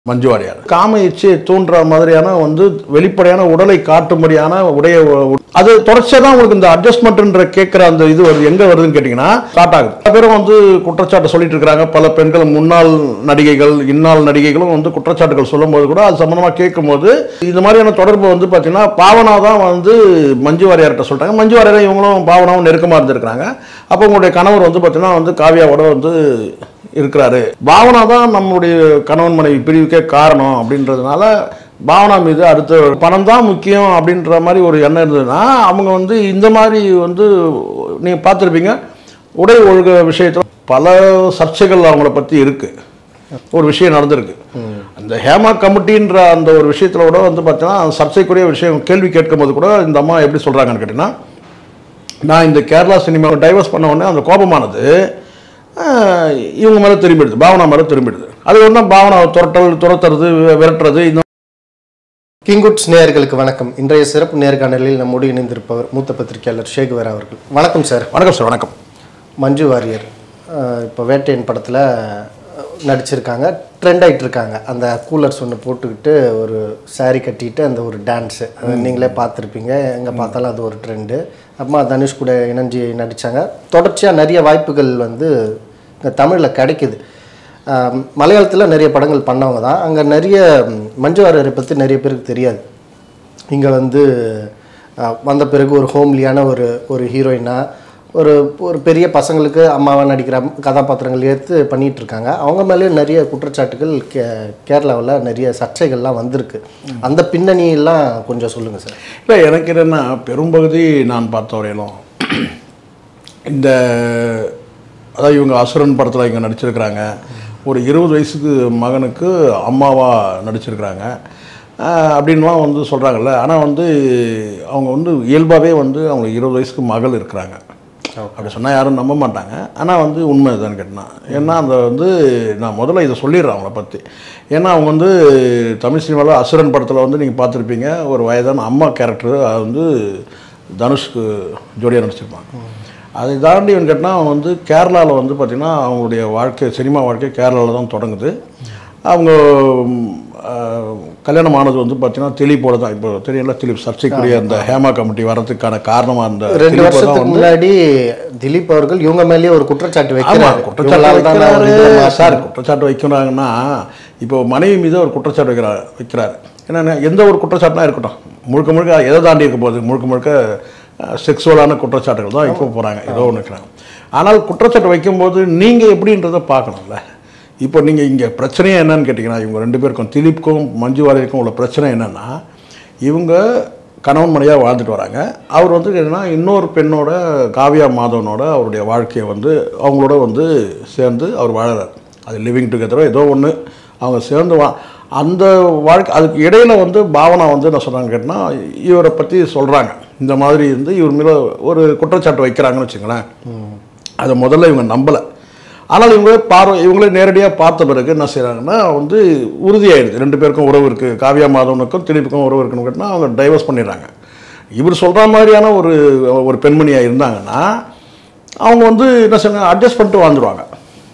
மஞ்சு வாரியார் காம இச்சையை தூண்டுற மாதிரியான வந்து வெளிப்படையான உடலை காட்டும்படியான உடைய அது தொடர்ச்சியாக தான் உங்களுக்கு இந்த அட்ஜஸ்ட்மெண்ட்ன்ற கேட்குற அந்த இது வருது எங்கே வருதுன்னு கேட்டிங்கன்னா ஸ்டார்ட் ஆகுது பல பேரும் வந்து குற்றச்சாட்டு சொல்லிட்டு இருக்காங்க பல பெண்கள் முன்னாள் நடிகைகள் இந்நாள் நடிகைகளும் வந்து குற்றச்சாட்டுகள் சொல்லும்போது கூட அது சம்மந்தமாக கேட்கும்போது இந்த மாதிரியான தொடர்பு வந்து பார்த்தீங்கன்னா பாவனா தான் வந்து மஞ்சு வாரியார்கிட்ட சொல்லிட்டாங்க மஞ்சு வாரியார் இவங்களும் பாவனாவும் நெருக்கமாக இருந்திருக்கிறாங்க அப்போ உங்களுடைய கணவர் வந்து பார்த்தீங்கன்னா வந்து காவியாவோட வந்து இருக்கிறாரு பாவனா தான் நம்மளுடைய கணவன் மனைவி பிரிவுக்கே காரணம் அப்படின்றதுனால பாவனா மீது அடுத்த பணம் தான் முக்கியம் அப்படின்ற மாதிரி ஒரு எண்ணம் இருந்ததுன்னா அவங்க வந்து இந்த மாதிரி வந்து நீங்கள் பார்த்துருப்பீங்க உடை ஒழுக விஷயத்தில் பல சர்ச்சைகள் அவங்கள பற்றி இருக்குது ஒரு விஷயம் நடந்திருக்கு அந்த ஹேமா கமிட்டின்ற அந்த ஒரு விஷயத்தில் கூட வந்து பார்த்தீங்கன்னா சர்ச்சைக்குரிய விஷயம் கேள்வி கேட்கும்போது கூட இந்த அம்மா எப்படி சொல்கிறாங்கன்னு கேட்டிங்கன்னா நான் இந்த கேரளா சினிமாவை டைவர்ஸ் பண்ண உடனே அந்த கோபமானது ஆஹ், இவங்க மேலே திரும்பிடுது பாவனா மேலே திரும்பிடுது அது வந்து பாவனாவை துரட்டல் துரத்துறது விரட்டுறது இந்த கிங்குட்ஸ் நேயர்களுக்கு வணக்கம் இன்றைய சிறப்பு நேர்காணலில் நம்மோடு இணைந்திருப்பவர் மூத்த பத்திரிகையாளர் ஷேகுவர் அவர்கள் வணக்கம் சார் வணக்கம் சார் வணக்கம் மஞ்சு வாரியர் அஹ், இப்போ வேட்டையன் படத்தில் நடிச்சிருக்காங்க ட்ரெண்ட் ஆயிட்டு இருக்காங்க அந்த கூலர்ஸ் ஒன்று போட்டுக்கிட்டு ஒரு saree கட்டிட்டு அந்த ஒரு டான்ஸு நீங்களே பார்த்துருப்பீங்க எங்கே பார்த்தாலும் அது ஒரு ட்ரெண்டு அப்புறமா தனுஷ் கூட இணைஞ்சு நடித்தாங்க தொடர்ச்சியாக நிறைய வாய்ப்புகள் வந்து இங்கே தமிழில் கிடைக்குது மலையாளத்தில் நிறைய படங்கள் பண்ணவங்க தான் அங்கே நிறைய ம், மஞ்சு வாரியரை பற்றி நிறைய பேருக்கு தெரியாது இங்கே வந்து அஹ், வந்த பிறகு ஒரு ஹோம்லியான ஒரு ஒரு ஹீரோயினா ஒரு ஒரு பெரிய பசங்களுக்கு அம்மாவாக நடிக்கிற கதாபாத்திரங்கள் ஏற்று பண்ணிட்டு இருக்காங்க அவங்க மேலேயும் நிறைய குற்றச்சாட்டுகள் கே கேரளாவில் நிறைய சர்ச்சைகள்லாம் வந்திருக்கு அந்த பின்னணியெல்லாம் கொஞ்சம் சொல்லுங்கள் சார் இல்லை எனக்கு என்னென்னா பெரும்பகுதி நான் பார்த்த வரையிலும் இந்த அதாவது இவங்க அசுரன் படத்தில் இங்கே நடிச்சிருக்கிறாங்க ஒரு இருபது வயசுக்கு மகனுக்கு அம்மாவாக நடிச்சிருக்கிறாங்க ஆஹ் அப்படின்லாம் வந்து சொல்கிறாங்கல்ல ஆனால் வந்து அவங்க வந்து இயல்பாகவே வந்து அவங்க இருபது வயசுக்கு மகள் இருக்கிறாங்க அப்படி சொன்னால் யாரும் நம்ப மாட்டாங்க ஆனால் வந்து உண்மை இதுன்னு கேட்டினா ஏன்னா அந்த வந்து நான் முதல்ல இதை சொல்லிடுறேன் அவங்கள பற்றி ஏன்னா அவங்க வந்து தமிழ் சினிமாவில் அசுரன் படத்தில் வந்து நீங்கள் பார்த்துருப்பீங்க ஒரு வயதான அம்மா கேரக்டர் அது வந்து தனுஷ்க்கு ஜோடியாக நடிச்சிருப்பாங்க அதை தாண்டி வந்து கேட்டால் அவங்க வந்து கேரளாவில் வந்து பார்த்திங்கன்னா அவங்களுடைய வாழ்க்கை சினிமா வாழ்க்கை கேரளாவில் தான் தொடங்குது அவங்க ம், ஆஹ், கல்யாணம் ஆனது வந்து பார்த்தீங்கன்னா திலீப்போட தான் இப்போ தெரியல திலீப் சர்ச்சைக்குரிய அந்த ஹேமா கமிட்டி வர்றதுக்கான காரணமாக அந்த ரெண்டு திலீப்பை தான் வருஷத்துக்கு வந்து முன்னாடி திலீப் அவர்கள் இவங்க மேலேயே ஒரு குற்றச்சாட்டு ஆமா வைக்கிறாரு குற்றச்சாட்டு இவங்களால தான் நான் ஒரு வைக்கிறாரு. இதை மாத்தினேன். சார் குற்றச்சாட்டு வைக்கிறாங்கன்னா இப்போ மனைவி மீது ஒரு குற்றச்சாட்டு வைக்கிறார் வைக்கிறாரு என்னென்ன எந்த ஒரு குற்றச்சாட்டுனா இருக்கட்டும் முழுக்க முழுக்க எதை தாண்டி இருக்க போகுது முழுக்க முழுக்க செக்ஸுவலான குற்றச்சாட்டுகள் தான் வைக்க போகிறாங்க ஏதோ ஒன்று இருக்கிறாங்க ஆனால் குற்றச்சாட்டு வைக்கும்போது நீங்கள் எப்படின்றத பார்க்கணும்ல இப்போ நீங்கள் இங்கே பிரச்சனையே என்னன்னு கேட்டிங்கன்னா இவங்க ரெண்டு பேருக்கும் திலீப்க்கும் மஞ்சு வாரியருக்கும் உள்ள பிரச்சனை என்னென்னா இவங்க கணவன் மனையாக வாழ்ந்துட்டு வராங்க அவர் வந்து என்னன்னா இன்னொரு பெண்ணோட காவியா மாதவனோட அவருடைய வாழ்க்கையை வந்து அவங்களோட வந்து சேர்ந்து அவர் வாழறார் அது லிவிங் டுகெதரோ ஏதோ ஒன்று அவங்க சேர்ந்து வா அந்த வாழ்க்கை அதுக்கு இடையில வந்து பாவனா வந்து என்ன சொல்கிறாங்க கேட்டால் இவரை பற்றி சொல்கிறாங்க இந்த மாதிரி இருந்து இவர் மேலே ஒரு குற்றச்சாட்டு வைக்கிறாங்கன்னு வச்சுங்களேன் அதை முதல்ல இவங்க நம்பலை ஆனால் இவங்களே பார்வை இவங்களே நேரடியாக பார்த்த பிறகு என்ன செய்கிறாங்கன்னா வந்து உறுதியாயிடுது ரெண்டு பேருக்கும் உறவு இருக்குது காவியா மாதவனுக்கும் திலீப்புக்கும் உறவு இருக்குன்னு கேட்டால் அவங்க டைவர்ஸ் பண்ணிடுறாங்க இவர் சொல்கிற மாதிரியான ஒரு ஒரு பெண்மணியாக இருந்தாங்கன்னா அவங்க வந்து என்ன செய்வாங்க அட்ஜஸ்ட் பண்ணிட்டு வாழ்ந்துருவாங்க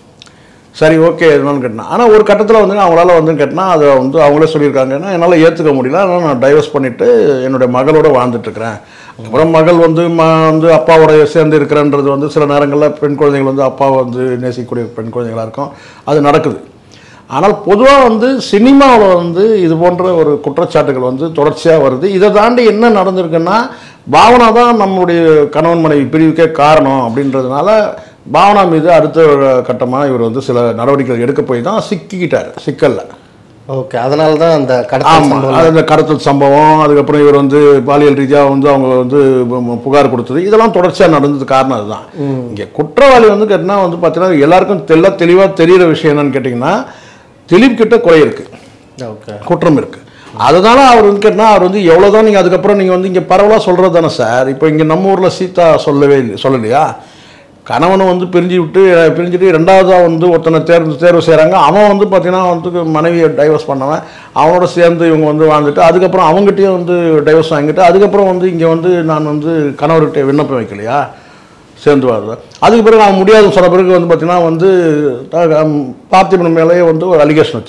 சரி ஓகே என்னன்னு கேட்டேன் ஆனால் ஒரு கட்டத்தில் வந்து அவங்களால வந்து கேட்டினா அதை வந்து அவங்களே சொல்லியிருக்காங்கன்னா என்னால் ஏற்றுக்க முடியல அதனால் நான் டைவர்ஸ் பண்ணிவிட்டு என்னுடைய மகளோட வாழ்ந்துட்டு இருக்கிறேன் அப்புறம் மகள் வந்து ம வந்து அப்பாவோட சேர்ந்து இருக்கிறன்றது வந்து சில நேரங்களில் பெண் குழந்தைகள் வந்து அப்பாவை வந்து நேசிக்கக்கூடிய பெண் குழந்தைகளாக இருக்கும் அது நடக்குது ஆனால் பொதுவாக வந்து சினிமாவில் வந்து இது போன்ற ஒரு குற்றச்சாட்டுகள் வந்து தொடர்ச்சியாக வருது இதை தாண்டி என்ன நடந்திருக்குன்னா பாவனா தான் நம்மளுடைய கணவன் மனைவி பிரிவுக்கே காரணம் அப்படின்றதுனால பாவனா மீது அடுத்த கட்டமாக இவர் வந்து சில நடவடிக்கைகள் எடுக்க போய் தான் சிக்கிக்கிட்டார் சிக்கல்ல ஓகே அதனால தான் அந்த கடத்தல் ஆமாம் சம்பவம் அது இந்த கடத்தல் சம்பவம் அதுக்கப்புறம் இவர் வந்து பாலியல் ரீதியாக வந்து அவங்க வந்து பு- பு- புகார் கொடுத்தது இதெல்லாம் தொடர்ச்சியாக நடந்தது காரணம் அதுதான் இங்கே குற்றவாளி வந்து கேட்டினா வந்து பார்த்தீங்கன்னா எல்லாருக்கும் தெல்ல தெளிவாக தெரியிற விஷயம் என்னன்னு கேட்டிங்கன்னா திலீப் கிட்ட குறை இருக்குது ஓகே குற்றம் இருக்கு அதனால அவர் வந்து கேட்டால் அவர் வந்து எவ்வளோதான் நீங்கள் அதுக்கப்புறம் நீங்கள் வந்து இங்கே பரவலாக சொல்கிறது தானே சார் இப்போ இங்கே நம்ம ஊரில் சீதா சொல்லவே இல்லை சொல்லலையா கணவனை வந்து பிரிஞ்சு விட்டு அஹ், பிரிஞ்சுட்டு ரெண்டாவதாக வந்து ஒருத்தனை தேர்வு தேர்வு செய்கிறாங்க அவன் வந்து பார்த்தீங்கன்னா வந்து மனைவியை டைவர்ஸ் பண்ணவன் அவனோட சேர்ந்து இவங்க வந்து வாழ்ந்துட்டு அதுக்கப்புறம் அவங்ககிட்டயும் வந்து டைவர்ஸ் வாங்கிட்டு அதுக்கப்புறம் வந்து இங்கே வந்து நான் வந்து கணவர்கிட்ட விண்ணப்பம் வைக்கலையா சேர்ந்து வாழ்றது அதுக்கு பிறகு அவன் முடியாதுன்னு சொன்ன பிறகு வந்து பார்த்தீங்கன்னா வந்து த- ஹம், பார்த்திபன் மேலேயே வந்து ஒரு அலிகேஷன் வச்சாங்க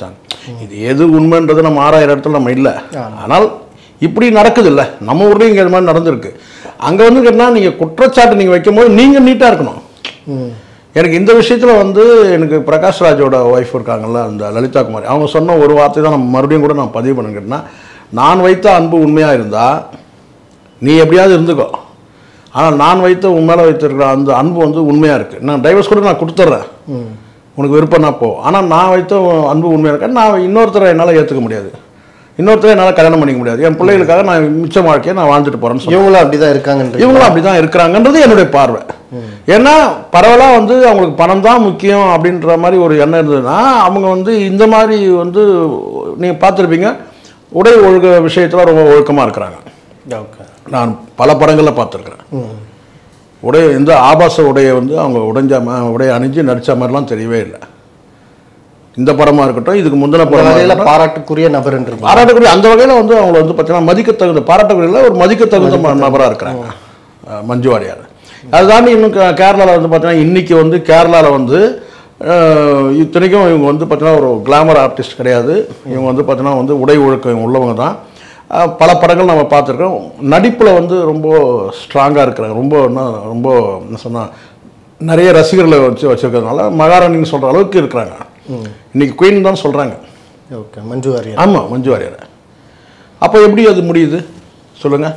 இது எது உண்மைன்றது நம்ம ஆறாயிரம் இடத்துல நம்ம இல்லை ஆனால் இப்படி நடக்குது இல்லை நம்ம ஊர்லேயும் இங்கே இது மாதிரி நடந்திருக்கு அங்கே வந்து கேட்டால் நீங்கள் குற்றச்சாட்டு நீங்கள் வைக்கும்போது நீங்கள் நீட்டாக இருக்கணும் ம் எனக்கு இந்த விஷயத்தில் வந்து எனக்கு பிரகாஷ் ராஜோட ஒய்ஃப் இருக்காங்கல்ல அந்த லலிதா குமாரி அவங்க சொன்ன ஒரு வார்த்தை தான் நம்ம மறுபடியும் கூட நான் பதிவு பண்ண கேட்டேன்னா நான் வைத்த அன்பு உண்மையாக இருந்தால் நீ எப்படியாவது இருந்துக்கோ ஆனால் நான் வைத்த உன் மேலே வைத்திருக்கிற அந்த அன்பு வந்து உண்மையாக இருக்குது நான் டைவர்ஸ் கூட நான் கொடுத்துட்றேன் ம் உனக்கு விருப்பம்னா போ ஆனால் நான் வைத்த அன்பு உண்மையாக இருக்கேன் நான் இன்னொருத்தரை என்னால் ஏற்றுக்க முடியாது இன்னொருத்தரை என்னால் கல்யாணம் பண்ணிக்க முடியாது என் பிள்ளைகளுக்காக நான் மிச்ச வாழ்க்கையை நான் வாழ்ந்துட்டு போகிறேன்னு சொல்லுவேன் இவங்களும் அப்படிதான் இருக்காங்கன்ற இவங்களும் அப்படி தான் இருக்கிறாங்கன்றது என்னுடைய பார்வை ஏன்னா பரவலாக வந்து அவங்களுக்கு பணம் தான் முக்கியம் அப்படின்ற மாதிரி ஒரு எண்ணம் இருந்ததுன்னா அவங்க வந்து இந்த மாதிரி வந்து நீங்கள் பார்த்துருப்பீங்க உடை ஒழுக்க விஷயத்தில் ரொம்ப ஒழுக்கமாக இருக்கிறாங்க ஓகே நான் பல படங்களில் பார்த்துருக்குறேன் ம் உடை இந்த ஆபாச உடையை வந்து அவங்க உடைஞ்ச ம- உடையை அணிஞ்சு நடித்த மாதிரிலாம் தெரியவே இல்லை இந்த படமாக இருக்கட்டும் இதுக்கு முந்தின இந்த படமாக வகையில பாராட்டுக்குரிய நபர்ன்றீங்க பாராட்டக்கூடிய அந்த வகையில் வந்து அவங்கள வந்து பார்த்தீங்கன்னா மதிக்க தகுந்த பாராட்டக்கூடிய ஒரு மதிக்க தகுந்த நபராக இருக்கிறாங்க அஹ் மஞ்சு வாரியார் அதுதான் இன்னும் கே- கேரளால வந்து பார்த்தீங்கன்னா இன்னைக்கு வந்து கேரளாவில் வந்து அஹ், இத்தனைக்கும் இவங்க வந்து பார்த்தீங்கன்னா ஒரு கிளாமர் ஆர்டிஸ்ட் கிடையாது இவங்க வந்து பார்த்தீங்கன்னா வந்து உடை ஒழுக்கம் உள்ளவங்க தான் அஹ், பல படங்கள் நம்ம பார்த்துருக்கோம் நடிப்பில் வந்து ரொம்ப ஸ்ட்ராங்காக இருக்கிறாங்க ரொம்ப என்ன ரொம்ப என்ன சொன்னால் நிறைய ரசிகர்களை வச்சு வச்சுருக்கிறதுனால மகாராணின்னு சொல்கிற அளவுக்கு இருக்கிறாங்க இன்னைக்கு குயின் தான் சொல்கிறாங்க ஓகே மஞ்சு வாரியர் ஆமாம் மஞ்சு வாரியர் அப்போ எப்படி அது முடியுது சொல்லுங்கள்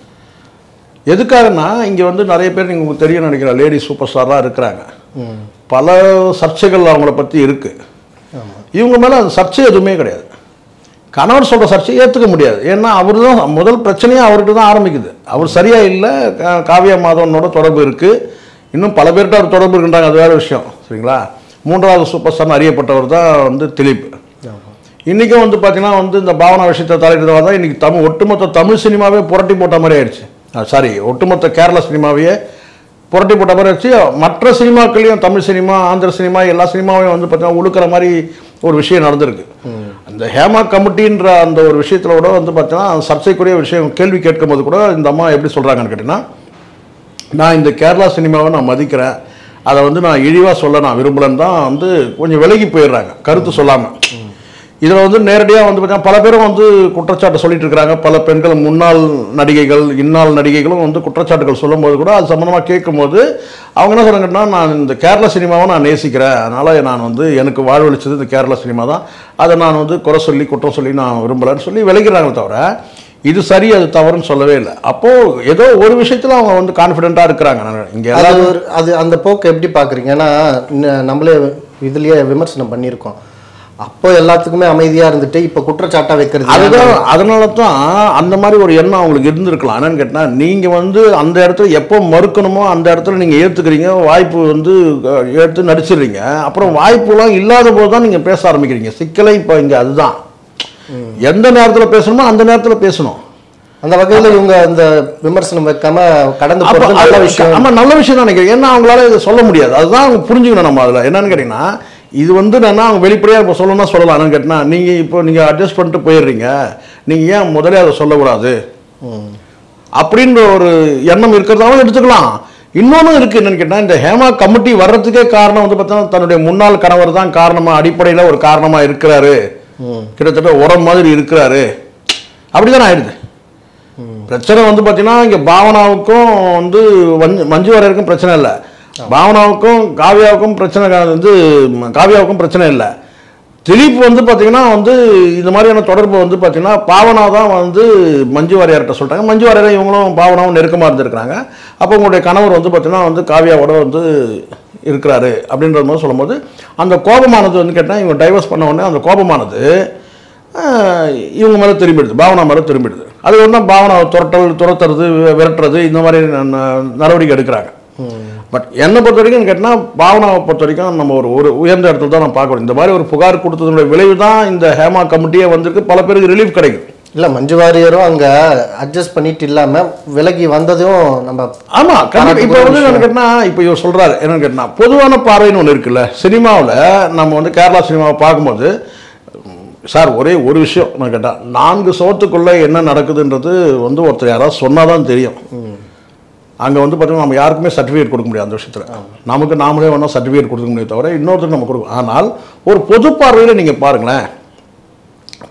எதுக்காகனா இங்கே வந்து நிறைய பேர் நீங்கள் உங்களுக்கு தெரியும் நினைக்கிற லேடி சூப்பர் ஸ்டாராக இருக்கிறாங்க ம் பல சர்ச்சைகள் அவங்கள பற்றி இருக்குது ஆமாம் இவங்க மேலே அந்த சர்ச்சை எதுவுமே கிடையாது கணவர் சொல்கிற சர்ச்சையை ஏற்றுக்க முடியாது ஏன்னா அவர் தான் முதல் பிரச்சனையே அவர்கிட்ட தான் ஆரம்பிக்குது அவர் சரியாக இல்லை கா- காவியா மாதவனோட தொடர்பு இருக்குது இன்னும் பல பேர்கிட்ட அவர் தொடர்பு இருக்கின்றாங்க அது வேறு விஷயம் சரிங்களா மூன்றாவது சூப்பர் ஸ்டார்னு அறியப்பட்டவர் தான் வந்து திலீப் ஆமாம் இன்றைக்கும் வந்து பார்த்தீங்கன்னா வந்து இந்த பாவனா விஷயத்தை தலையிட்டதாக தான் இன்றைக்கி தமிழ் ஒட்டுமொத்த தமிழ் சினிமாவே புரட்டி போட்ட மாதிரி ஆயிடுச்சு சாரி ஒட்டுமொத்த கேரளா சினிமாவையே புரட்டி போட்ட மாதிரி ஆயிடுச்சு மற்ற சினிமாக்கள்லையும் தமிழ் சினிமா ஆந்திர சினிமா எல்லா சினிமாவையும் வந்து பார்த்தீங்கன்னா உழுக்கிற மாதிரி ஒரு விஷயம் நடந்திருக்கு அந்த ஹேமா கமிட்டின்ற அந்த ஒரு விஷயத்தில் கூட வந்து பார்த்தீங்கன்னா சர்ச்சைக்குரிய விஷயம் கேள்வி கேட்கும்போது கூட இந்த அம்மா எப்படி சொல்கிறாங்கன்னு கேட்டிங்கன்னா நான் இந்த கேரளா சினிமாவை நான் மதிக்கிறேன் அதை வந்து நான் இழிவாக சொல்ல நான் விரும்பலன்னு தான் வந்து கொஞ்சம் விலகி போயிடுறாங்க கருத்து சொல்லாமல் இதில் வந்து நேரடியாக வந்து பார்த்தீங்கன்னா பல பேரும் வந்து குற்றச்சாட்டு சொல்லிட்டு இருக்கிறாங்க பல பெண்கள் முன்னாள் நடிகைகள் இந்நாள் நடிகைகளும் வந்து குற்றச்சாட்டுகள் சொல்லும்போது கூட அது சம்மந்தமாக கேட்கும்போது அவங்க என்ன சொல்றாங்கன்னா நான் இந்த கேரளா சினிமாவை நான் நேசிக்கிறேன் அதனால் நான் வந்து எனக்கு வாழ்வழிச்சது இந்த கேரளா சினிமா தான் அதை நான் வந்து குறை சொல்லி குற்றம் சொல்லி நான் விரும்பலைன்னு சொல்லி விலகிறாங்களே தவிர இது சரி அது தவறுன்னு சொல்லவே இல்லை அப்போது ஏதோ ஒரு விஷயத்தில் அவங்க வந்து கான்ஃபிடென்ட்டாக இருக்கிறாங்க நான் இங்கே அது எல்லாரும் ஒரு அது அந்த போக்கு எப்படி பார்க்குறீங்க ஏன்னா ந- நம்மளே இதுலயே விமர்சனம் பண்ணியிருக்கோம் அப்போ எல்லாத்துக்குமே அமைதியா இருந்துட்டு இப்போ குற்றச்சாட்டா வைக்கிறது அதுதான் அதனால தான் அந்த மாதிரி ஒரு எண்ணம் அவங்களுக்கு இருந்திருக்கலாம் என்னன்னு கேட்டால் நீங்கள் வந்து அந்த இடத்துல எப்போ மறுக்கணுமோ அந்த இடத்துல நீங்கள் ஏற்றுக்கிறீங்க வாய்ப்பு வந்து அஹ், எடுத்து நடிச்சிடுறீங்க அப்புறம் வாய்ப்புலாம் இல்லாத போது தான் நீங்கள் பேச ஆரம்பிக்கிறீங்க சிக்கலை இப்போ இங்கே அதுதான் எந்த நேரத்தில் பேசணுமோ அந்த நேரத்தில் பேசணும் அந்த வகையில இவங்க அந்த விமர்சனம் வைக்காம கடந்து அப்ப போறது நல்ல அது- விஷயம் ஆமா நல்ல விஷயம் தான் நினைக்கிறேன் ஏன்னா அவங்களால இதை சொல்ல முடியாது அதுதான் அவங்க புரிஞ்சுக்கணும் நம்ம அதில் என்னன்னு கேட்டிங்கன்னா இது வந்து என்னன்னா அவங்க வெளிப்படையாக இப்போ சொல்லணும்னா சொல்லலாம் என்னன்னு கேட்டினா நீங்கள் இப்போ நீங்கள் அட்ஜஸ்ட் பண்ணிட்டு போயிடுறீங்க நீங்கள் ஏன் முதலே அதை சொல்லக்கூடாது ம். அப்படின்ற ஒரு எண்ணம் இருக்கிறதாவும் எடுத்துக்கலாம் இன்னொன்று இருக்கு என்னன்னு கேட்டால் இந்த ஹேமா கமிட்டி வர்றதுக்கே காரணம் வந்து பார்த்தீங்கன்னா தன்னுடைய முன்னாள் கணவர் தான் காரணமாக அடிப்படையில் ஒரு காரணமாக இருக்கிறாரு ம். கிட்டத்தட்ட உரம் மாதிரி இருக்கிறாரு அப்படிதான் ஆயிடுது பிரச்சனை வந்து பார்த்தீங்கன்னா இங்கே பாவனாவுக்கும் வந்து மஞ்சு மஞ்சு வாரியருக்கும் பிரச்சனை இல்லை பாவனாவுக்கும் காவியாவுக்கும் பிரச்சனை கா- வந்து ம, காவியாவுக்கும் பிரச்சனை இல்லை திலீப் வந்து பார்த்தீங்கன்னா வந்து இந்த மாதிரியான தொடர்பு வந்து பார்த்தீங்கன்னா பாவனா தான் வந்து மஞ்சு வாரியார்கிட்ட சொல்லிட்டாங்க மஞ்சு வாரியார் இவங்களும் பாவனாவும் நெருக்கமாக இருந்திருக்கிறாங்க அப்போ உங்களுடைய கணவர் வந்து பார்த்தீங்கன்னா வந்து காவியாவோட வந்து இருக்கிறாரு அப்படின்ற மாதிரி சொல்லும்போது அந்த கோபமானது வந்து கேட்டால் இவங்க டைவர்ஸ் பண்ண உடனே அந்த கோபமானது ஆஹ், இவங்க மேலே திரும்பிடுது பாவனா மேலே திரும்பிடுது அது ஒன்றா பாவனாவை துரட்டல் துரத்துறது வி- விரட்டுறது இந்த மாதிரி ந- ந- நடவடிக்கை எடுக்கிறாங்க பட் என்னை பொறுத்த வரைக்கும் கேட்டால் பாவனாவை பொறுத்த வரைக்கும் நம்ம ஒரு ஒரு உயர்ந்த இடத்துல தான் நம்ம பார்க்கணும் இந்த மாதிரி ஒரு புகார் கொடுத்ததுடைய விளைவு தான் இந்த ஹேமா கமிட்டியே வந்திருக்கு பல பேருக்கு ரிலீஃப் கிடைக்கும் இல்ல மஞ்சு வாரியரும் அங்க அட்ஜஸ்ட் பண்ணிட்டு இல்லாம விலகி வந்ததும் நம்ம ஆமா கண்டிப்பா இப்போ வந்து பாராட்டுக்குரிய என்ன கேட்டா இப்போ இவர் சொல்றாரு என்னன்னு கேட்டா பொதுவான பார்வைன்னு ஒன்று இருக்குல்ல சினிமாவில் நம்ம வந்து கேரளா சினிமாவை பார்க்கும்போது ம், சார் ஒரே ஒரு விஷயம் நான் கேட்டா நான்கு சோத்துக்குள்ள என்ன நடக்குதுன்றது வந்து ஒருத்தர் யாராவது சொன்னாதான் தெரியும் அங்கே வந்து பார்த்தீங்கன்னா நம்ம யாருக்குமே சர்டிஃபிகேட் கொடுக்க முடியாது அந்த விஷயத்தில் நமக்கு நாமளே வேணால் சர்டிஃபிகேட் கொடுக்க முடியும் தவிர இன்னொருத்தருக்கு நம்ம கொடுக்கும் ஆனால் ஒரு பொது பார்வையில் நீங்கள் பாருங்களேன்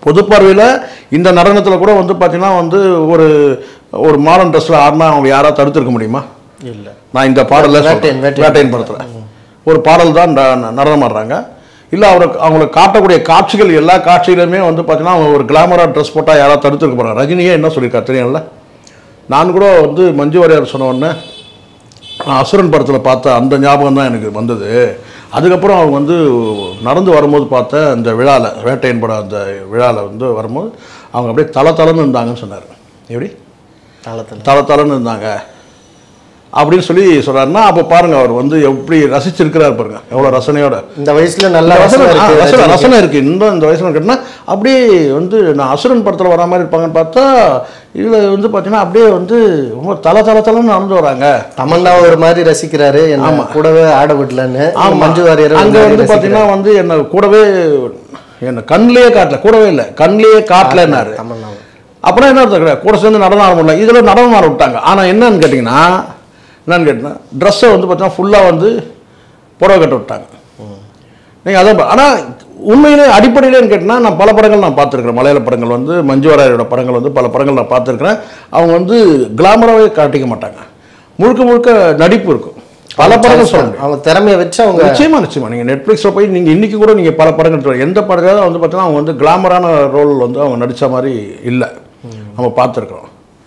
பொது பார்வையில் இந்த நடனத்தில் கூட வந்து பார்த்தீங்கன்னா வந்து ஒரு ஒரு மாடர்ன் ட்ரெஸ்ஸில் ஆடினா அவங்க யாராவது தடுத்திருக்க முடியுமா இல்லை நான் இந்த பாடலில் வேட்டையன், வேட்டையன். வேட்டையன் படத்தில் ஒரு பாடல் தான் ந- ந- நடனம் ஆடுறாங்க இல்லை அவருக்கு அவங்களுக்கு காட்டக்கூடிய காட்சிகள் எல்லா காட்சிகளுமே வந்து பார்த்தீங்கன்னா அவங்க ஒரு கிளாமராக ட்ரெஸ் போட்டால் யாராவது தடுத்துருக்க போகிறாங்க ரஜினியே என்ன சொல்லியிருக்காரு தெரியும்ல நான் கூட வந்து மஞ்சு வாரியார் சொன்ன உடனே நான் அசுரன் படத்தில் பார்த்த அந்த ஞாபகம் தான் எனக்கு வந்தது அதுக்கப்புறம் அவங்க வந்து நடந்து வரும்போது பார்த்த அந்த விழாவில் வேட்டையன் படம் அந்த விழாவில் வந்து வரும்போது அவங்க அப்படியே தலை தலைன்னு இருந்தாங்கன்னு சொன்னார் எப்படி காலத்தில் தலை தலைன்னு இருந்தாங்க அப்படின்னு சொல்லி சொல்றாருன்னா அப்போ பாருங்க அவர் வந்து எப்படி ரசிச்சிருக்கிறார் பாருங்க எவ்வளோ ரசனையோட இந்த வயசுல நல்ல ரசனை ரசனை ஆ, இருக்கு ரசனை ரசனை இருக்கு இன்னும் இந்த வயசுல கேட்டினா அப்படியே வந்து நான் அசுரன் படத்தில் வர மாதிரி இருப்பாங்கன்னு பார்த்தா இதில் வந்து பார்த்தீங்கன்னா அப்படியே வந்து ரொம்ப தலை தலை தலைன்னு நடந்து வராங்க தமன்னா ஒரு மாதிரி ரசிக்கிறாரு என்ன கூடவே ஆட விடலன்னு ஆமா. மஞ்சு வாரியர் அங்க வந்து பாத்தீங்கன்னா வந்து என்ன கூடவே என்ன கண்ணிலேயே காட்டல கூடவே இல்லை கண்ணிலேயே காட்டலன்னாரு தமன்னா அப்புறம் என்ன அர்த்தம் கிடையாது கூட சேர்ந்து நடனம் ஆட முடியல இதில் நடனம் ஆட விட்டாங்க ஆனால் என்னன்னு கேட்டிங்கன்னா என்னன்னு கேட்டிங்கன்னா ட்ரெஸ்ஸை வந்து பார்த்தீங்கன்னா ஃபுல்லாக வந்து புடவை கட்ட விட்டாங்க நீங்கள் அதான் ஆனால் உண்மையிலே அடிப்படையிலேன்னு கேட்டிங்கன்னா நான் பல படங்கள் நான் பார்த்துருக்குறேன் மலையாள படங்கள் வந்து மஞ்சு வாரியரோட படங்கள் வந்து பல படங்கள் நான் பார்த்துருக்குறேன் அவங்க வந்து கிளாமராகவே காட்டிக்க மாட்டாங்க முழுக்க முழுக்க நடிப்பு இருக்கும் பல படங்கள் சொல்லுங்க அவங்க திறமையை வச்சு அவங்க நிச்சயமா நிச்சயமா நீங்கள் நெட்ஃப்ளிக்ஸில் போய் நீங்கள் இன்னைக்கு கூட நீங்கள் பல படங்கள் எடுத்து எந்த படத்தையாவது வந்து பார்த்தீங்கன்னா அவங்க வந்து கிளாமரான ரோல் வந்து அவங்க நடித்த மாதிரி இல்லை நம்ம பார்த்துருக்குறோம்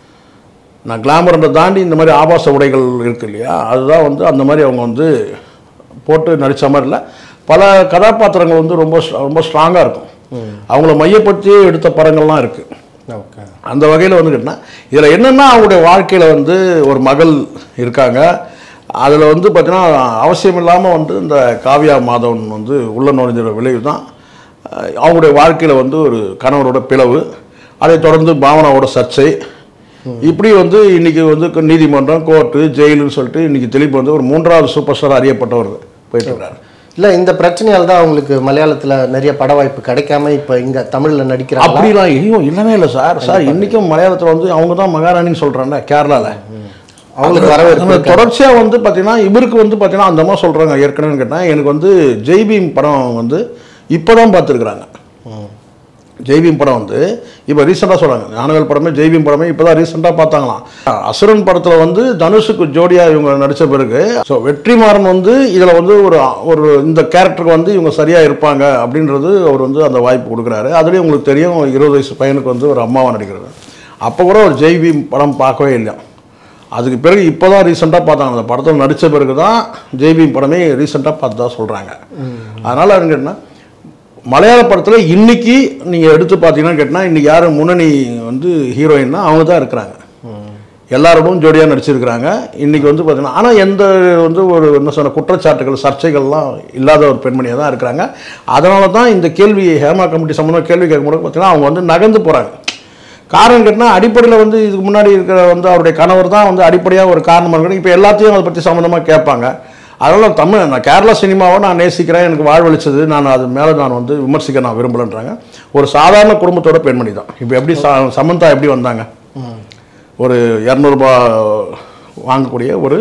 நான் கிளாமர்ன்றதை தாண்டி இந்த மாதிரி ஆபாச உடைகள் இருக்கு இல்லையா அதுதான் வந்து அந்த மாதிரி அவங்க வந்து போட்டு நடித்த மாதிரி இல்லை பல கதாபாத்திரங்கள் வந்து ரொம்ப ஸ்ட்ரா- ரொம்ப ஸ்ட்ராங்காக இருக்கும் அவங்கள மையப்படுத்தியே எடுத்த படங்கள்லாம் இருக்குது ஓகே அந்த வகையில் வந்து கேட்டினா இதில் என்னென்னா அவங்களுடைய வாழ்க்கையில் வந்து ஒரு மகள் இருக்காங்க அதில் வந்து பார்த்தீங்கன்னா அவசியம் இல்லாமல் வந்து இந்த காவியா மாதவன் வந்து உள்ள நுழைஞ்ச விளைவு தான் அஹ், அவங்களுடைய வாழ்க்கையில் வந்து ஒரு கணவரோட பிளவு அதை தொடர்ந்து பாவனாவோட சர்ச்சை இப்படி வந்து இன்னைக்கு வந்து க- நீதிமன்றம் கோர்ட்டு ஜெயிலுன்னு சொல்லிட்டு இன்னைக்கு திலீப் வந்து ஒரு மூன்றாவது சூப்பர் ஸ்டார் அறியப்பட்டவர் போயிட்டு இருக்காரு இல்ல இந்த பிரச்சனையால தான் அவங்களுக்கு மலையாளத்துல நிறைய பட வாய்ப்பு கிடைக்காம இப்ப இங்க தமிழ்ல நடிக்கிறாங்க அப்படிலாம் ஐயோ இல்லவே இல்லை சார் சார் இன்றைக்கும் மலையாளத்தில் வந்து அவங்க தான் மகாராணின்னு சொல்கிறாங்க கேரளாவில் அவங்களுக்கு வரவேற்பு நம்ம தொடர்ச்சியா வந்து பார்த்தீங்கன்னா இவருக்கு வந்து பார்த்தீங்கன்னா அந்த மாதிரி சொல்றாங்க ஏற்கனவே கேட்டால் எனக்கு வந்து ஜெய்பீம் படம் வந்து இப்போதான் பார்த்துருக்குறாங்க ஜெய்பீம் படம் வந்து இப்போ ரீசெண்டாக சொல்கிறாங்க ஞானவேல் படமே ஜெய்பீம் படமே இப்போ தான் ரீசெண்டாக பார்த்தாங்களாம் அசுரன் படத்தில் வந்து தனுஷுக்கு ஜோடியாக இவங்க நடித்த பிறகு ஸோ வெற்றிமாறன் வந்து இதில் வந்து ஒரு ஒரு இந்த கேரக்டருக்கு வந்து இவங்க சரியாக இருப்பாங்க அப்படின்றது அவர் வந்து அந்த வாய்ப்பு கொடுக்குறாரு அதுலேயும் உங்களுக்கு தெரியும் இருபது வயசு பையனுக்கு வந்து ஒரு அம்மாவை நடிக்கிறது அப்போ கூட ஒரு ஜெய்பீம் படம் பார்க்கவே இல்லை அதுக்கு பிறகு இப்போ தான் ரீசெண்டாக பார்த்தாங்க அந்த படத்தில் நடித்த பிறகு தான் ஜெய்பீம் படமே ரீசெண்டாக பார்த்து தான் சொல்கிறாங்க அதனால் கேட்டினா மலையாள படத்தில் இன்னைக்கு நீங்கள் எடுத்து பார்த்தீங்கன்னா கேட்டினா இன்றைக்கி யார் முன்னணி வந்து ஹீரோயின்னா அவங்க தான் இருக்கிறாங்க எல்லாரோடும் ஜோடியாக நடிச்சிருக்கிறாங்க இன்றைக்கி வந்து பார்த்தீங்கன்னா ஆனால் எந்த வந்து ஒரு என்ன சொன்ன குற்றச்சாட்டுகள் சர்ச்சைகள்லாம் இல்லாத ஒரு பெண்மணியாக தான் இருக்கிறாங்க அதனால தான் இந்த கேள்வி ஹேமா கமிட்டி சம்மந்தமாக கேள்வி கேட்கும்போது பார்த்தீங்கன்னா அவங்க வந்து நகர்ந்து போகிறாங்க காரணம் கேட்டால் அடிப்படையில் வந்து இதுக்கு முன்னாடி இருக்கிற வந்து அவருடைய கணவர் தான் வந்து அடிப்படையாக ஒரு காரணமாக இருக்கணும் இப்போ எல்லாத்தையும் அதை பற்றி சம்மந்தமாக கேட்பாங்க அதனால் தமிழ் நான் கேரளா சினிமாவை நான் நேசிக்கிறேன் எனக்கு வாழ்வழிச்சது நான் அது மேலே நான் வந்து விமர்சிக்க நான் விரும்பலன்றாங்க ஒரு சாதாரண குடும்பத்தோட பெண்மணி தான் இப்போ எப்படி ச- சமந்தா எப்படி வந்தாங்க ஒரு இரநூறுபா வாங்கக்கூடிய ஒரு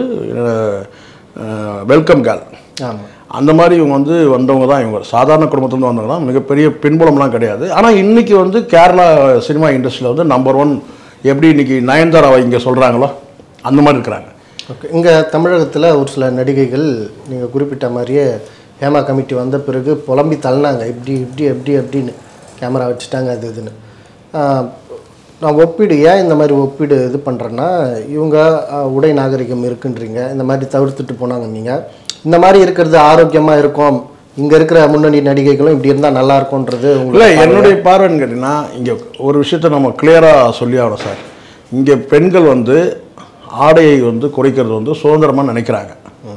வெல்கம் கேர்ள் ஆமா அந்த மாதிரி இவங்க வந்து வந்தவங்க தான் இவங்க சாதாரண குடும்பத்துலேருந்து வந்தவங்க தான் மிகப்பெரிய பின்புலம்லாம் கிடையாது ஆனால் இன்னைக்கு வந்து கேரளா சினிமா இண்டஸ்ட்ரியில் வந்து நம்பர் ஒன் எப்படி இன்னைக்கு நயன்தாராவை இங்கே சொல்கிறாங்களோ அந்த மாதிரி இருக்கிறாங்க ஓகே இங்கே தமிழகத்தில் ஒரு சில நடிகைகள் நீங்கள் குறிப்பிட்ட மாதிரியே ஹேமா கமிட்டி வந்த பிறகு புலம்பி தள்ளினாங்க இப்படி இப்படி எப்படி எப்படின்னு கேமரா வச்சுட்டாங்க அது இதுன்னு ஆஹ், நான் ஒப்பீடு ஏன் இந்த மாதிரி ஒப்பீடு இது பண்ணுறேன்னா இவங்க ஆஹ், உடை நாகரிகம் இருக்குன்றீங்க இந்த மாதிரி தவிர்த்துட்டு போனாங்க நீங்கள் இந்த மாதிரி இருக்கிறது ஆரோக்கியமாக இருக்கும் இங்கே இருக்கிற முன்னணி நடிகைகளும் இப்படி இருந்தால் நல்லா இருக்கும்ன்றது இல்லை உங்களுக்கு என்னுடைய பார்வைன்னு கேட்டிங்கன்னா இங்கே ஒரு விஷயத்தை நம்ம கிளியராக சொல்லி ஆகணும் சார் இங்கே பெண்கள் வந்து ஆடையை வந்து குறைக்கிறது வந்து சுதந்திரமாக நினைக்கிறாங்க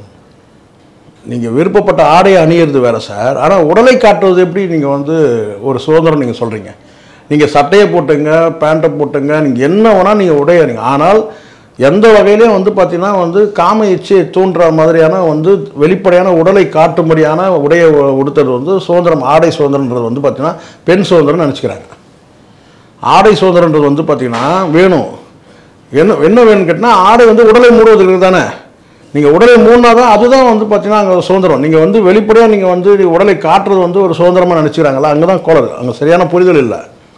நீங்கள் விருப்பப்பட்ட ஆடையை அணியிறது வேற சார் ஆனால் உடலை காட்டுவது எப்படி நீங்கள் வந்து ஒரு சுதந்திரம் நீங்கள் சொல்கிறீங்க நீங்கள் சட்டையை போட்டுங்க பேண்ட்டை போட்டுங்க நீங்கள் என்ன வேணால் நீங்கள் உடைய அணிங்க ஆனால் எந்த வகையிலையும் வந்து பார்த்தீங்கன்னா வந்து காம இச்சையை தூண்டுற மாதிரியான வந்து வெளிப்படையான உடலை காட்டும்படியான உடையை உ- உடுத்துறது வந்து சுதந்திரம் ஆடை சுதந்திரன்றது வந்து பார்த்தீங்கன்னா பெண் சுதந்திரம்னு நினச்சிக்கிறாங்க ஆடை சுதந்திரன்றது வந்து பார்த்தீங்கன்னா வேணும் என்ன என்ன வேணும்னு கேட்டால் ஆடை வந்து உடலை மூடுவதற்கு தானே நீங்கள் உடலை மூடினா தான் அதுதான் வந்து பார்த்தீங்கன்னா அங்கே சுதந்திரம் நீங்கள் வந்து வெளிப்படையாக நீங்கள் வந்து உடலை காட்டுறது வந்து ஒரு சுதந்திரமாக நினச்சிக்கிறாங்களா அங்கே தான் கோளறு அங்கே சரியான புரிதல் இல்லை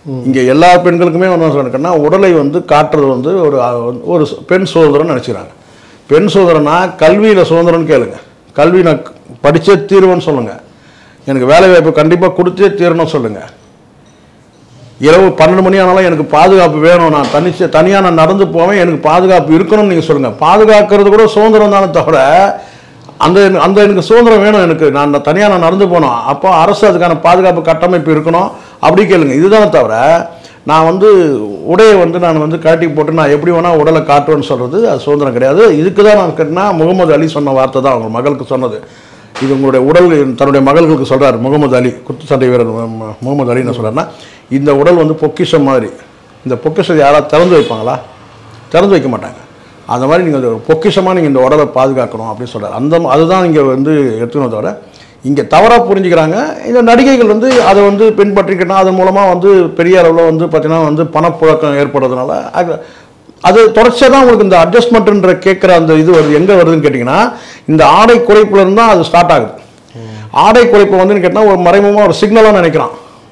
இங்கே எல்லா பெண்களுக்குமே என்ன சொல்லிருக்கேன்னா உடலை வந்து காட்டுறது வந்து ஒரு அஹ், ஒரு பெண் சுதந்திரம்னு நினச்சிக்கிறாங்க பெண் சுதந்திரம்னா கல்வியில் சுதந்திரம்னு கேளுங்க கல்வி நான் படித்தே தீருவேன்னு சொல்லுங்கள் எனக்கு வேலை வாய்ப்பு கண்டிப்பாக கொடுத்தே தீரணும்னு சொல்லுங்கள் இரவு பன்னெண்டு மணி ஆனாலும் எனக்கு பாதுகாப்பு வேணும் நான் தனிச்சு தனியாக நான் நடந்து போவேன் எனக்கு பாதுகாப்பு இருக்கணும்னு நீங்கள் சொல்லுங்கள் பாதுகாக்கிறது கூட சுதந்திரம் தானே தவிர அந்த அந்த எனக்கு சுதந்திரம் வேணும் எனக்கு நான் தனியாக நான் நடந்து போகணும் அப்போ அரசு அதுக்கான பாதுகாப்பு கட்டமைப்பு இருக்கணும் அப்படி கேளுங்க இதுதானே தவிர நான் வந்து உடையை வந்து நான் வந்து கழட்டி போட்டு நான் எப்படி வேணால் உடலை காட்டுவேன்னு சொல்கிறது அது சுதந்திரம் கிடையாது இதுக்கு தான் நான் கேட்டினா முகமது அலி சொன்ன வார்த்தை தான் அவங்க மகளுக்கு சொன்னது இது உங்களுடைய உடல் தன்னுடைய மகள்களுக்கு சொல்றார் முகமது அலி குத்துச்சண்டை வீரர் மு- மு- முகமது அலி என்ன சொல்றாருன்னா இந்த உடல் வந்து பொக்கிஷம் மாதிரி இந்த பொக்கிஷத்தை யாராவது திறந்து வைப்பாங்களா திறந்து வைக்க மாட்டாங்க அந்த மாதிரி நீங்கள் பொக்கிஷமாக நீங்கள் இந்த உடலை பாதுகாக்கணும் அப்படின்னு சொல்றாரு அந்த ம- அதுதான் இங்கே வந்து எடுத்துக்கணும் தவிர இங்கே தவறாக புரிஞ்சுக்கிறாங்க இந்த நடிகைகள் வந்து அதை வந்து பின்பற்றிக்கிட்டா அதன் மூலமாக வந்து பெரிய அளவில் வந்து பார்த்தீங்கன்னா வந்து பணப்புழக்கம் ஏற்படுறதுனால அது அது தொடர்ச்சியாக தான் உங்களுக்கு இந்த அட்ஜஸ்ட்மெண்ட்ன்ற கேட்குற அந்த இது வருது எங்கே வருதுன்னு கேட்டிங்கன்னா இந்த ஆடை குறைப்புல இருந்து தான் அது ஸ்டார்ட் ஆகுது ஆடை குறைப்பு வந்துன்னு கேட்டால் ஒரு மறைமுகமாக ஒரு சிக்னலாக நினைக்கிறான்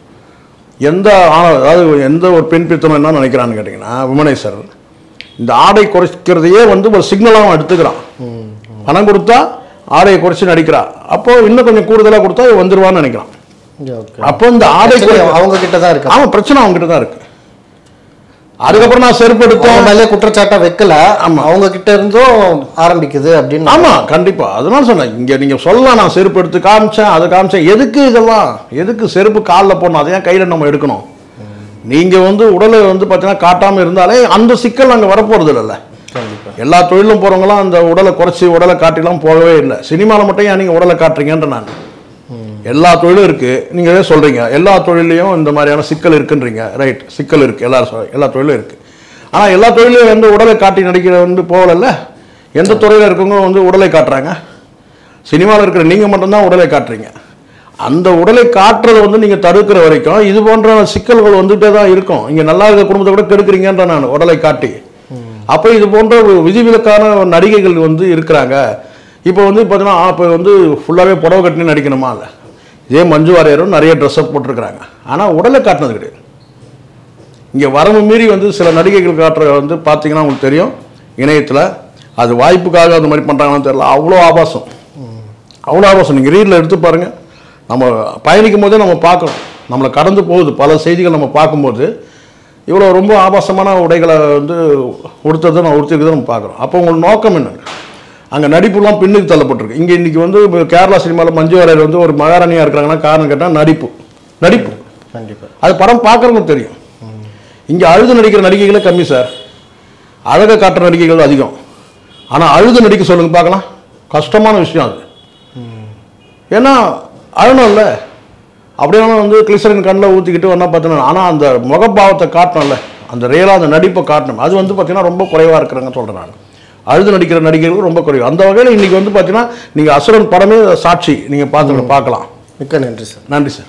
எந்த ஆண- அதாவது எந்த ஒரு பெண் பித்தனம் என்ன நினைக்கிறான்னு கேட்டிங்கன்னா விமனேஸ்வர் இந்த ஆடை குறைக்கிறதையே வந்து ஒரு சிக்னலாக எடுத்துக்கிறான் பணம் கொடுத்தா ஆடையை குறைச்சி நடிக்கிறான் அப்போ இன்னும் கொஞ்சம் கூடுதலாக கொடுத்தா இவன் வந்துருவான்னு நினைக்கிறான் ஓகே அப்போ இந்த ஆடை குறை அவங்க கிட்ட தான் இருக்கு ஆமாம் பிரச்சனை அவங்ககிட்ட தான் இருக்கு அதுக்கப்புறம் நான் செருப்பு எடுத்தேன் அவங்க மேலே குற்றச்சாட்டை வைக்கல அவங்க கிட்ட இருந்தும் ஆரம்பிக்குது அப்படின்னு ஆமா கண்டிப்பா அதனால சொன்னேன் இங்க நீங்க சொல்லலாம் நான் செருப்பு எடுத்து காமிச்சேன் அதை காமிச்சேன் எதுக்கு இதெல்லாம் எதுக்கு செருப்பு காலில் போடணும் அதை ஏன் கையில நம்ம எடுக்கணும் நீங்க வந்து உடலை வந்து பார்த்தீங்கன்னா காட்டாம இருந்தாலே அந்த சிக்கல் அங்கே வரப்போறது இல்லைல்ல கண்டிப்பா எல்லா தொழிலும் போறவங்களாம் அந்த உடலை குறைச்சி உடலை காட்டிலாம் போகவே இல்லை சினிமாவில் மட்டும் ஏன் நீங்க உடலை காட்டுறீங்கன்ற நான் எல்லா தொழிலும் இருக்கு நீங்க ஏதோ சொல்றீங்க எல்லா தொழிலையும் இந்த மாதிரியான சிக்கல் இருக்குன்றீங்க ரைட் சிக்கல் இருக்கு எல்லாரும் சொல் எல்லா தொழிலும் இருக்கு ஆனா எல்லா தொழிலையும் வந்து உடலை காட்டி நடிக்கிற வந்து போகலல்ல எந்த துறையில இருக்கவங்க வந்து உடலை காட்டுறாங்க சினிமாவில் இருக்கிற நீங்க மட்டும்தான் உடலை காட்டுறீங்க அந்த உடலை காட்டுறதை வந்து நீங்க தடுக்கிற வரைக்கும் இது போன்ற சிக்கல்கள் வந்துட்டே தான் இருக்கும் இங்க நல்லா இருக்க குடும்பத்தை கூட கெடுக்குறீங்கன்ற நான் உடலை காட்டி அப்போ இது போன்ற ஒரு விதிவிலக்கான நடிகைகள் வந்து இருக்கிறாங்க இப்போ வந்து பார்த்தீங்கன்னா இப்போ வந்து ஃபுல்லாகவே புடவை கட்டினு நடிக்கணுமா இல்லை இதே மஞ்சு வாரியரும் நிறைய ட்ரெஸ்அப் போட்டிருக்கிறாங்க ஆனால் உடலை காட்டினது கிடையாது இங்கே வரம்பு மீறி வந்து சில நடிகைகள் காட்டுற வந்து பார்த்தீங்கன்னா உங்களுக்கு தெரியும் இணையத்தில் அது வாய்ப்புக்காக அந்த மாதிரி பண்ணுறாங்கன்னு தெரியல அவ்வளோ ஆபாசம் அவ்வளோ ஆபாசம் நீங்கள் ரீலில் எடுத்து பாருங்கள் நம்ம பயணிக்கும் போதே நம்ம பார்க்கணும் நம்மளை கடந்து போகுது பல செய்திகள் நம்ம பார்க்கும்போது இவ்வளோ ரொம்ப ஆபாசமான உடைகளை வந்து உடுத்ததை நான் உடுத்திருக்கதை நம்ம பார்க்குறோம் அப்போ உங்களுக்கு நோக்கம் என்ன அங்கே நடிப்புலாம் பின்னுக்கு தள்ளப்பட்டிருக்கு இங்கே இன்றைக்கி வந்து இப்ப கேரளா சினிமாவில் மஞ்சு வாரியர் வந்து ஒரு மகாராணியாக இருக்கிறாங்கன்னா காரணம் கேட்டால் நடிப்பு நடிப்பு கண்டிப்பா அது படம் பார்க்குறவங்களுக்கு தெரியும் இங்கே அழுது நடிக்கிற நடிகைகளே கம்மி சார் அழகை காட்டுற நடிகைகள் அதிகம் ஆனால் அழுது நடிக்க சொல்லுங்க பார்க்கலாம் கஷ்டமான விஷயம் அது ஏன்னா அழணும்ல அப்படியே வந்து கிளிசரின் கண்ணில் ஊற்றிக்கிட்டு ஒன்றா பார்த்தீங்கன்னா ஆனால் அந்த முகபாவத்தை காட்டணும்ல அந்த ரியலாக அந்த நடிப்பை காட்டணும் அது வந்து பார்த்தீங்கன்னா ரொம்ப குறைவாக இருக்கிறாங்க சொல்கிறேன் நான் அழுது நடிக்கிற நடிகைகள் ரொம்ப குறைவு அந்த வகையில் இன்றைக்கி வந்து பார்த்தீங்கன்னா நீங்கள் அசுரன் படமே சாட்சி நீங்கள் பார்த்து பார்க்கலாம் மிக்க நன்றி சார் நன்றி சார்